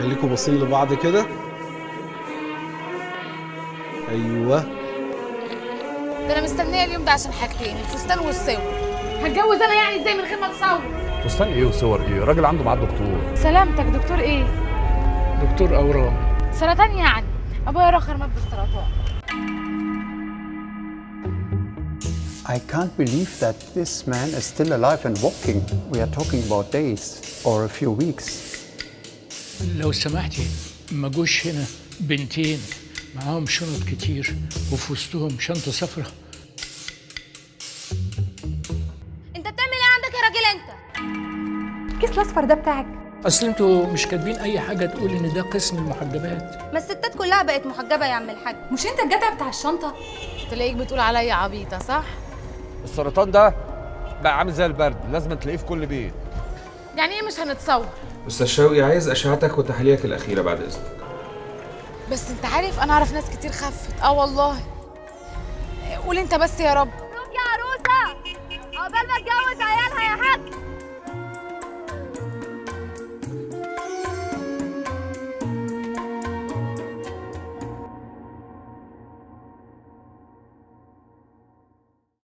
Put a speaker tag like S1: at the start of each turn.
S1: خليكم باصين لبعض كده ايوه
S2: ده انا مستنيه اليوم ده عشان حاجتين الفستان والصور هتجوز انا يعني ازاي من غير ما اتصور
S3: فستان ايه وصور ايه الراجل عنده ميعاد دكتور
S2: سلامتك دكتور ايه
S4: دكتور اورام
S2: سرطان يعني ابويا رخر مات بالسرطان
S5: I can't believe that this man is still alive and walking. We are talking about days or a few weeks.
S4: لو سمحتي ما جوش هنا بنتين معاهم شنط كتير وفي وسطهم شنطه صفرة
S6: انت بتعمل ايه عندك يا راجل انت
S7: الكيس الاصفر ده بتاعك
S4: اصل انتوا مش كاتبين اي حاجه تقول ان ده قسم المحجبات
S6: ما الستات كلها بقت محجبه يا عم الحاج
S7: مش انت الجدع بتاع الشنطه
S2: تلاقيك بتقول عليا عبيطه صح
S8: السرطان ده بقى عامل زي البرد لازم تلاقيه في كل بيت
S2: يعني ايه مش هنتصور
S9: استاذ شوقي عايز اشعتك وتحاليلك الاخيره بعد اذنك
S2: بس انت عارف انا اعرف ناس كتير خفت اه والله قول انت بس يا رب
S6: مبروك يا عروسه عقبال ما اتجوز